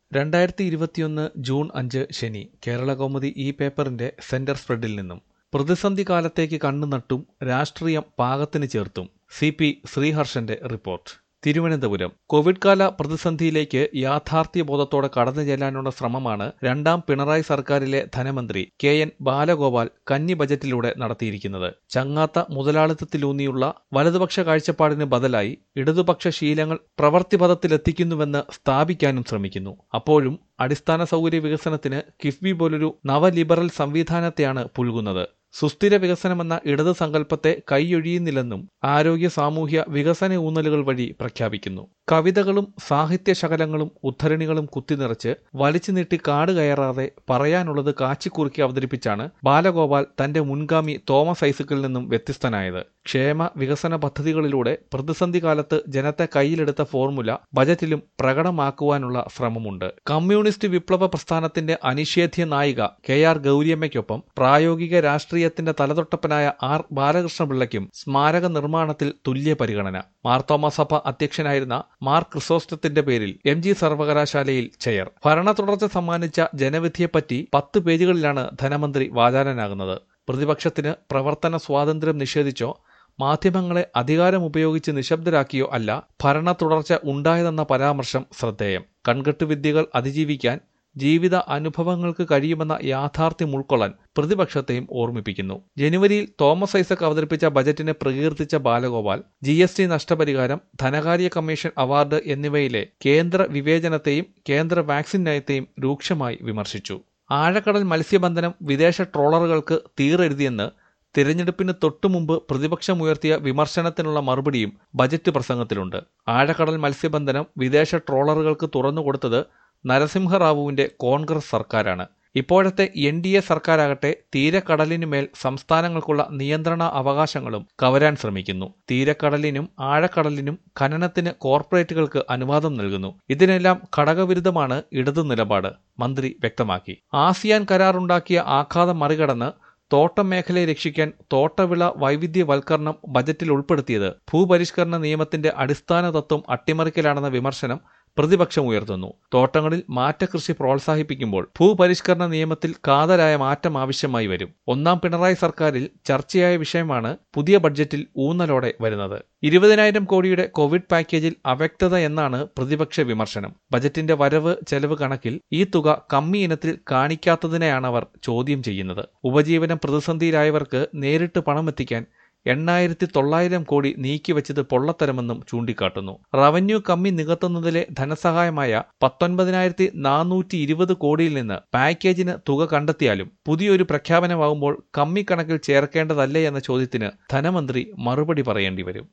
രണ്ടായിരത്തി ഇരുപത്തിയൊന്ന് ജൂൺ അഞ്ച് ശനി കേരളകൗമുദി ഈ പേപ്പറിന്റെ സെന്റർ സ്പ്രെഡിൽ നിന്നും പ്രതിസന്ധി കാലത്തേക്ക് കണ്ണുനട്ടും രാഷ്ട്രീയം പാകത്തിന് ചേർത്തും സി പി ശ്രീഹർഷന്റെ റിപ്പോർട്ട് തിരുവനന്തപുരം കോവിഡ് കാല പ്രതിസന്ധിയിലേക്ക് യാഥാർത്ഥ്യബോധത്തോടെ കടന്നു ചെല്ലാനുള്ള ശ്രമമാണ് രണ്ടാം പിണറായി സർക്കാരിലെ ധനമന്ത്രി കെ എൻ ബാലഗോപാൽ കന്നി ബജറ്റിലൂടെ നടത്തിയിരിക്കുന്നത് ചങ്ങാത്ത മുതലാളിത്തത്തിലൂന്നിയുള്ള വലതുപക്ഷ കാഴ്ചപ്പാടിന് ബദലായി ഇടതുപക്ഷ ശീലങ്ങൾ പ്രവൃത്തിപഥത്തിലെത്തിക്കുന്നുവെന്ന് സ്ഥാപിക്കാനും ശ്രമിക്കുന്നു അപ്പോഴും അടിസ്ഥാന സൗകര്യ വികസനത്തിന് കിഫ്ബി പോലൊരു നവലിബറൽ സംവിധാനത്തെയാണ് പുൽകുന്നത് സുസ്ഥിര വികസനമെന്ന ഇടത് സങ്കല്പത്തെ കൈയൊഴിയുന്നില്ലെന്നും ആരോഗ്യ സാമൂഹ്യ വികസന ഊന്നലുകൾ വഴി പ്രഖ്യാപിക്കുന്നു കവിതകളും സാഹിത്യ ശകലങ്ങളും ഉദ്ധരണികളും കുത്തിനിറച്ച് വലിച്ചു നീട്ടി കാട് കയറാതെ പറയാനുള്ളത് കാച്ചിക്കുറുക്കി അവതരിപ്പിച്ചാണ് ബാലഗോപാൽ തന്റെ മുൻഗാമി തോമസ് ഐസക്കിൽ നിന്നും വ്യത്യസ്തനായത് ക്ഷേമ വികസന പദ്ധതികളിലൂടെ പ്രതിസന്ധി കാലത്ത് ജനത്തെ കയ്യിലെടുത്ത ഫോർമുല ബജറ്റിലും പ്രകടമാക്കുവാനുള്ള ശ്രമമുണ്ട് കമ്മ്യൂണിസ്റ്റ് വിപ്ലവ പ്രസ്ഥാനത്തിന്റെ അനിഷേധ്യ നായിക കെ ആർ ഗൗരിയമ്മയ്ക്കൊപ്പം പ്രായോഗിക രാഷ്ട്രീയത്തിന്റെ തലതൊട്ടപ്പനായ ആർ ബാലകൃഷ്ണപിള്ളയ്ക്കും സ്മാരക നിർമ്മാണത്തിൽ തുല്യ പരിഗണന മാർത്തോമ സഭ അധ്യക്ഷനായിരുന്ന മാർ ക്രിസോസ്റ്റത്തിന്റെ പേരിൽ എം ജി സർവകലാശാലയിൽ ചെയർ ഭരണ തുടർച്ച സമ്മാനിച്ച ജനവിധിയെപ്പറ്റി പത്ത് പേജുകളിലാണ് ധനമന്ത്രി വാചാലനാകുന്നത് പ്രതിപക്ഷത്തിന് പ്രവർത്തന സ്വാതന്ത്ര്യം നിഷേധിച്ചോ മാധ്യമങ്ങളെ അധികാരം ഉപയോഗിച്ച് നിശബ്ദരാക്കിയോ അല്ല ഭരണ തുടർച്ച ഉണ്ടായതെന്ന പരാമർശം ശ്രദ്ധേയം കൺകെട്ട് വിദ്യകൾ അതിജീവിക്കാൻ ജീവിത അനുഭവങ്ങൾക്ക് കഴിയുമെന്ന യാഥാർത്ഥ്യം ഉൾക്കൊള്ളാൻ പ്രതിപക്ഷത്തെയും ഓർമ്മിപ്പിക്കുന്നു ജനുവരിയിൽ തോമസ് ഐസക് അവതരിപ്പിച്ച ബജറ്റിനെ പ്രകീർത്തിച്ച ബാലഗോപാൽ ജി എസ് ടി നഷ്ടപരിഹാരം ധനകാര്യ കമ്മീഷൻ അവാർഡ് എന്നിവയിലെ കേന്ദ്ര വിവേചനത്തെയും കേന്ദ്ര വാക്സിൻ നയത്തെയും രൂക്ഷമായി വിമർശിച്ചു ആഴക്കടൽ മത്സ്യബന്ധനം വിദേശ ട്രോളറുകൾക്ക് തീറെഴുതിയെന്ന് തിരഞ്ഞെടുപ്പിന് തൊട്ടുമുമ്പ് പ്രതിപക്ഷമുയർത്തിയ വിമർശനത്തിനുള്ള മറുപടിയും ബജറ്റ് പ്രസംഗത്തിലുണ്ട് ആഴക്കടൽ മത്സ്യബന്ധനം വിദേശ ട്രോളറുകൾക്ക് തുറന്നുകൊടുത്തത് നരസിംഹറാവുവിന്റെ കോൺഗ്രസ് സർക്കാരാണ് ഇപ്പോഴത്തെ എൻ ഡി എ സർക്കാരാകട്ടെ തീരക്കടലിനുമേൽ സംസ്ഥാനങ്ങൾക്കുള്ള നിയന്ത്രണ അവകാശങ്ങളും കവരാൻ ശ്രമിക്കുന്നു തീരക്കടലിനും ആഴക്കടലിനും ഖനനത്തിന് കോർപ്പറേറ്റുകൾക്ക് അനുവാദം നൽകുന്നു ഇതിനെല്ലാം ഘടകവിരുദ്ധമാണ് ഇടതു നിലപാട് മന്ത്രി വ്യക്തമാക്കി ആസിയാൻ കരാറുണ്ടാക്കിയ ആഘാതം മറികടന്ന് തോട്ടം മേഖലയെ രക്ഷിക്കാൻ തോട്ടവിള വൈവിധ്യവൽക്കരണം ബജറ്റിൽ ഉൾപ്പെടുത്തിയത് ഭൂപരിഷ്കരണ നിയമത്തിന്റെ അടിസ്ഥാന തത്വം അട്ടിമറിക്കലാണെന്ന വിമർശനം പ്രതിപക്ഷം ഉയർത്തുന്നു തോട്ടങ്ങളിൽ മാറ്റകൃഷി പ്രോത്സാഹിപ്പിക്കുമ്പോൾ ഭൂപരിഷ്കരണ നിയമത്തിൽ കാതലായ മാറ്റം ആവശ്യമായി വരും ഒന്നാം പിണറായി സർക്കാരിൽ ചർച്ചയായ വിഷയമാണ് പുതിയ ബഡ്ജറ്റിൽ ഊന്നലോടെ വരുന്നത് ഇരുപതിനായിരം കോടിയുടെ കോവിഡ് പാക്കേജിൽ അവ്യക്തത എന്നാണ് പ്രതിപക്ഷ വിമർശനം ബജറ്റിന്റെ വരവ് ചെലവ് കണക്കിൽ ഈ തുക കമ്മി ഇനത്തിൽ കാണിക്കാത്തതിനെയാണ് അവർ ചോദ്യം ചെയ്യുന്നത് ഉപജീവനം പ്രതിസന്ധിയിലായവർക്ക് നേരിട്ട് പണമെത്തിക്കാൻ എണ്ണായിരത്തി തൊള്ളായിരം കോടി നീക്കിവെച്ചത് പൊള്ളത്തരമെന്നും ചൂണ്ടിക്കാട്ടുന്നു റവന്യൂ കമ്മി നികത്തുന്നതിലെ ധനസഹായമായ പത്തൊൻപതിനായിരത്തി നാനൂറ്റി ഇരുപത് കോടിയിൽ നിന്ന് പാക്കേജിന് തുക കണ്ടെത്തിയാലും പുതിയൊരു പ്രഖ്യാപനമാകുമ്പോൾ കമ്മി കണക്കിൽ ചേർക്കേണ്ടതല്ലേ എന്ന ചോദ്യത്തിന് ധനമന്ത്രി മറുപടി പറയേണ്ടി വരും